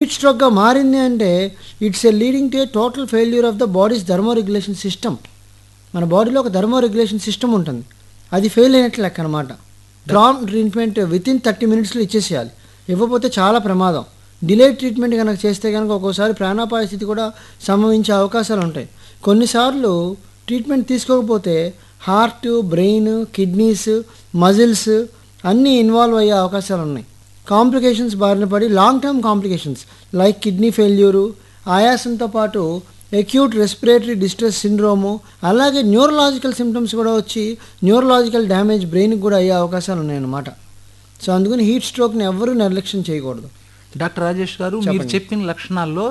Heat స్ట్రోక్గా మారింది అంటే it's a leading to a total failure of the body's thermo regulation system మన బాడీలో ఒక థర్మో రెగ్యులేషన్ సిస్టమ్ ఉంటుంది అది ఫెయిల్ అయినట్లు లెక్క అనమాట prompt treatment within thirty మినిట్స్లో ఇచ్చేసేయాలి ఇవ్వకపోతే చాలా ప్రమాదం డిలే ట్రీట్మెంట్ కనుక చేస్తే కనుక ఒక్కోసారి ప్రాణాపాయ స్థితి కూడా సంభవించే అవకాశాలు ఉంటాయి కొన్నిసార్లు ట్రీట్మెంట్ తీసుకోకపోతే హార్ట్ బ్రెయిన్ కిడ్నీస్ మజిల్స్ అన్నీ ఇన్వాల్వ్ అయ్యే అవకాశాలు ఉన్నాయి కాంప్లికేషన్స్ బారిన పడి long term complications like kidney failure ఆయాసంతో పాటు అక్యూట్ రెస్పిరేటరీ డిస్ట్రెస్ సిండ్రోము అలాగే న్యూరలాజికల్ సిమ్టమ్స్ కూడా వచ్చి న్యూరలాజికల్ డ్యామేజ్ బ్రెయిన్కి కూడా అయ్యే అవకాశాలు ఉన్నాయన్నమాట సో అందుకని హీట్ స్ట్రోక్ని ఎవ్వరూ నిర్లక్ష్యం చేయకూడదు డాక్టర్ రాజేష్ గారు మీరు చెప్పిన లక్షణాల్లో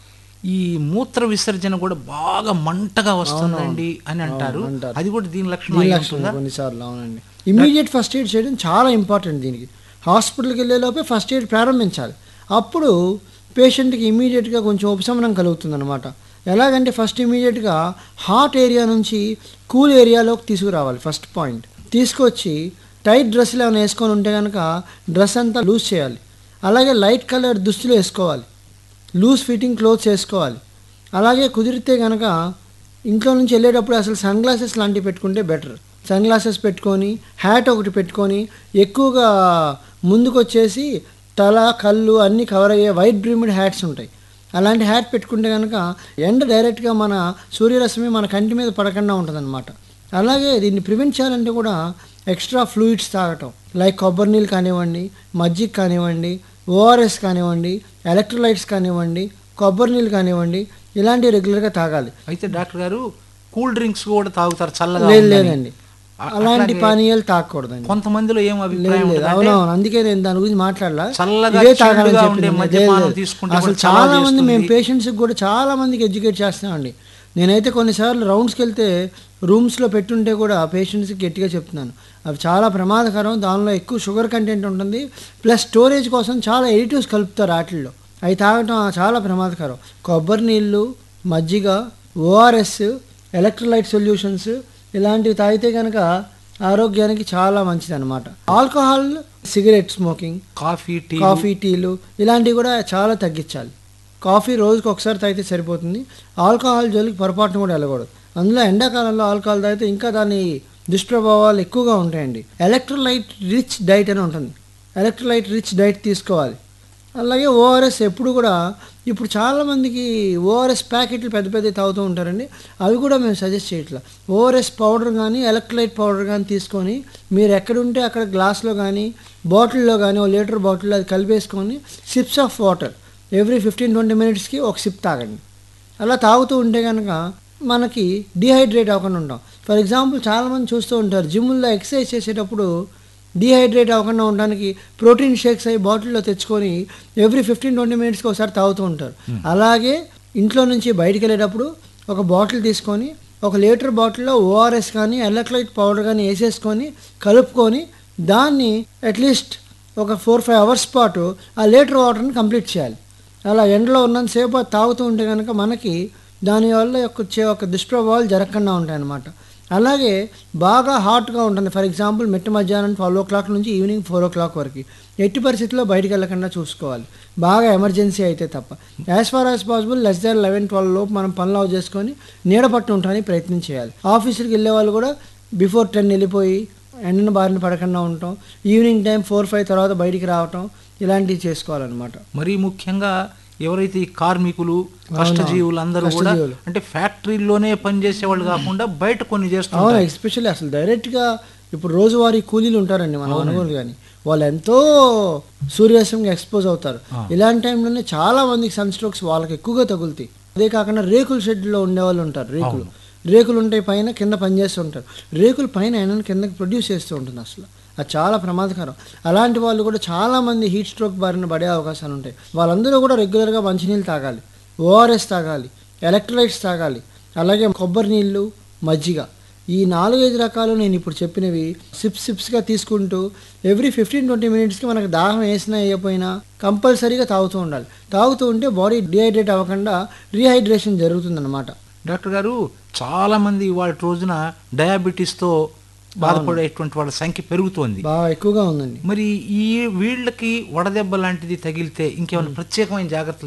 ఈ మూత్ర విసర్జన కూడా బాగా మంటగా వస్తుందండి అని అంటారు అంటారు. అది కూడా దీని లక్షణం దీని అయి లక్షణం ఉంటుందా? కొన్నిసార్లు అవునండి ఇమీడియట్ ఫస్ట్ ఎయిడ్ చేయడం చాలా ఇంపార్టెంట్ దీనికి హాస్పిటల్కి వెళ్ళేలోపే ఫస్ట్ ఎయిడ్ ప్రారంభించాలి అప్పుడు పేషెంట్కి ఇమీడియట్గా కొంచెం ఉపశమనం కలుగుతుంది అనమాట ఎలాగంటే ఫస్ట్ ఇమీడియట్గా హాట్ ఏరియా నుంచి కూల్ ఏరియాలోకి తీసుకురావాలి ఫస్ట్ పాయింట్ తీసుకొచ్చి టైట్ డ్రెస్సులు ఏమైనా వేసుకొని ఉంటే కనుక డ్రెస్ అంతా లూజ్ చేయాలి అలాగే లైట్ కలర్ దుస్తులు వేసుకోవాలి లూజ్ ఫిట్టింగ్ క్లోత్స్ వేసుకోవాలి అలాగే కుదిరితే కనుక ఇంట్లో నుంచి వెళ్ళేటప్పుడు అసలు సన్ గ్లాసెస్ లాంటివి పెట్టుకుంటే బెటర్ సన్ గ్లాసెస్ పెట్టుకొని హ్యాట్ ఒకటి పెట్టుకొని ఎక్కువగా ముందుకు వచ్చేసి తల కళ్ళు అన్నీ కవర్ అయ్యే వైట్ బ్రిమ్డ్ హ్యాట్స్ ఉంటాయి అలాంటి హ్యాట్ పెట్టుకుంటే కనుక ఎండ డైరెక్ట్గా మన సూర్యరశ్మి మన కంటి మీద పడకుండా ఉంటుందన్నమాట అలాగే దీన్ని ప్రివెంట్ చేయాలంటే కూడా ఎక్స్ట్రా ఫ్లూయిడ్స్ తాగటం లైక్ కొబ్బరి నీళ్ళు కానివ్వండి మజ్జిగ కానివ్వండి ఓఆర్ఎస్ కానివ్వండి ఎలక్ట్రోలైట్స్ కానివ్వండి కొబ్బరి నీళ్ళు కానివ్వండి ఇలాంటివి రెగ్యులర్గా తాగాలి అయితే డాక్టర్ గారు కూల్ డ్రింక్స్ కూడా తాగుతారు చల్లగా లేదు ఉందని. లేదండి అ- అలాంటి అట్లాగే పానీయాలు తాగకూడదండి కొంతమందిలో ఏం లేదు అభిప్రాయం లేదు ఉంటుందంటే, అవునవును అందుకే నేను దాని గురించి మాట్లాడలా చల్లగా ఇదే తాగాలని చిల్లుగా చెప్పింది. ఉండే లేదు, మద్యపానం లేదు. తీసుకుంటే అసలు కూడా చలవ చాలా మంది మేము చేస్తుంది. పేషెంట్స్కి కూడా చాలా మందికి ఎడ్యుకేట్ చేస్తున్నామండి నేనైతే కొన్నిసార్లు రౌండ్స్కి వెళ్తే రూమ్స్లో పెట్టుంటే కూడా పేషెంట్స్కి గట్టిగా చెప్తున్నాను అవి చాలా ప్రమాదకరం దానిలో ఎక్కువ షుగర్ కంటెంట్ ఉంటుంది ప్లస్ స్టోరేజ్ కోసం చాలా ఎడిటివ్స్ కలుపుతారు వాటిల్లో అవి తాగటం చాలా ప్రమాదకరం కొబ్బరి నీళ్ళు మజ్జిగ ఓఆర్ఎస్ ఎలక్ట్రోలైట్ సొల్యూషన్స్ ఇలాంటివి తాగితే కనుక ఆరోగ్యానికి చాలా మంచిది అనమాట alcohol cigarette smoking coffee tea coffee టీలు ఇలాంటివి కూడా చాలా తగ్గించాలి కాఫీ రోజుకి ఒకసారి తాగితే సరిపోతుంది ఆల్కహాల్ జోలికి పొరపాటున కూడా వెళ్ళకూడదు అందులో ఎండాకాలంలో ఆల్కహాల్ తాగితే ఇంకా దాని దుష్ప్రభావాలు ఎక్కువగా ఉంటాయండి ఎలక్ట్రోలైట్ రిచ్ డైట్ అని ఉంటుంది ఎలక్ట్రోలైట్ రిచ్ డైట్ తీసుకోవాలి అలాగే ఓఆర్ఎస్ ఎప్పుడు కూడా ఇప్పుడు చాలామందికి ఓఆర్ఎస్ ప్యాకెట్లు పెద్ద పెద్ద తాగుతూ ఉంటారండి అవి కూడా మేము సజెస్ట్ చేయట్లా ఓఆర్ఎస్ పౌడర్ కానీ ఎలక్ట్రోలైట్ పౌడర్ కానీ తీసుకొని మీరు ఎక్కడుంటే అక్కడ గ్లాస్లో కానీ బాటిల్లో కానీ ఓ లీటర్ బాటిల్లో అది కలిపేసుకొని sips of water every fifteen twenty మినిట్స్కి ఒక సిప్ తాగండి అలా తాగుతూ ఉంటే కనుక మనకి డిహైడ్రేట్ అవ్వకుండా ఉంటాం ఫర్ ఎగ్జాంపుల్ చాలామంది చూస్తూ ఉంటారు జిమ్లో ఎక్సర్సైజ్ చేసేటప్పుడు డిహైడ్రేట్ అవ్వకుండా ఉండడానికి ప్రోటీన్ షేక్స్ అవి బాటిల్లో తెచ్చుకొని ఎవ్రీ ఫిఫ్టీన్ ట్వంటీ మినిట్స్కి ఒకసారి తాగుతూ ఉంటారు అలాగే ఇంట్లో నుంచి బయటికి వెళ్ళేటప్పుడు ఒక బాటిల్ తీసుకొని ఒక లీటర్ బాటిల్లో ఓఆర్ఎస్ కానీ ఎలక్ట్రైట్ పౌడర్ కానీ వేసేసుకొని కలుపుకొని దాన్ని అట్లీస్ట్ ఒక ఫోర్ ఫైవ్ అవర్స్ పాటు ఆ లీటర్ వాటర్ని కంప్లీట్ చేయాలి అలా ఎండలో ఉన్నంతసేపు అది తాగుతూ ఉంటే కనుక మనకి దానివల్ల యొక్క వచ్చే ఒక దుష్ప్రభావాలు జరగకుండా ఉంటాయన్నమాట అలాగే బాగా హాట్గా ఉంటుంది ఫర్ ఎగ్జాంపుల్ మిట్ట మధ్యాహ్నం ట్వెల్వ్ ఓ క్లాక్ నుంచి ఈవినింగ్ ఫోర్ ఓ క్లాక్ వరకు ఎట్టి పరిస్థితుల్లో బయటికి వెళ్ళకుండా చూసుకోవాలి బాగా ఎమర్జెన్సీ అయితే తప్ప as far as possible less than eleven twelve లోపు మనం పనులు ఆఫ్ చేసుకొని నీడ పట్టు ఉండడానికి ప్రయత్నం చేయాలి ఆఫీసులకు వెళ్ళే వాళ్ళు కూడా బిఫోర్ టెన్ వెళ్ళిపోయి ఎండన బారిన పడకుండా ఉండటం ఈవినింగ్ టైం ఫోర్ ఫైవ్ తర్వాత బయటికి రావటం ఇలాంటివి చేసుకోవాలన్నమాట మరీ ముఖ్యంగా ఎవరైతే ఈ కార్మికులు కష్టజీవులు అందరూ కూడా కష్టజీవులు. అంటే ఫ్యాక్టరీలోనే పనిచేసే వాళ్ళు కాకుండా బయట కొన్ని అవును చేస్తారు ఎస్పెషల్లీ అసలు డైరెక్ట్గా ఇప్పుడు రోజువారీ కూలీలు ఉంటారండి మన అనుకోలు కానీ వాళ్ళు ఎంతో సూర్యాస్తంకి ఎక్స్పోజ్ అవుతారు ఇలాంటి టైంలోనే చాలా మందికి సన్ స్ట్రోక్స్ వాళ్ళకి ఎక్కువగా తగులుతాయి అదే కాకుండా రేకుల షెడ్లో ఉండేవాళ్ళు ఉంటారు రేకులు రేకులు ఉంటాయి పైన కింద పనిచేస్తూ ఉంటారు రేకులు పైన ఆయన కిందకి ప్రొడ్యూస్ చేస్తూ ఉంటుంది అసలు అది చాలా ప్రమాదకరం అలాంటి వాళ్ళు కూడా చాలా మంది హీట్ స్ట్రోక్ బారిన పడే అవకాశాలు ఉంటాయి వాళ్ళందరూ కూడా రెగ్యులర్గా మంచినీళ్ళు తాగాలి ఓఆర్ఎస్ తాగాలి ఎలక్ట్రోలైట్స్ తాగాలి అలాగే కొబ్బరి నీళ్ళు మజ్జిగ ఈ నాలుగైదు రకాలు నేను ఇప్పుడు చెప్పినవి సిప్స్ సిప్స్గా తీసుకుంటూ ఎవ్రీ ఫిఫ్టీన్ ట్వంటీ మినిట్స్కి మనకు దాహం వేసినా వేయకపోయినా కంపల్సరీగా తాగుతూ ఉండాలి తాగుతూ ఉంటే బాడీ డిహైడ్రేట్ అవ్వకుండా రీహైడ్రేషన్ జరుగుతుందన్నమాట డాక్టర్ గారు చాలా మంది ఇవాళ రోజున డయాబెటీస్తో బాధపడేటువంటి వాళ్ళ సంఖ్య పెరుగుతోంది బాగా ఎక్కువగా ఉందండి మరి ఈ వీళ్ళకి వడదెబ్బ లాంటిది తగిలితే ఇంకేమైనా ప్రత్యేకమైన జాగ్రత్తలు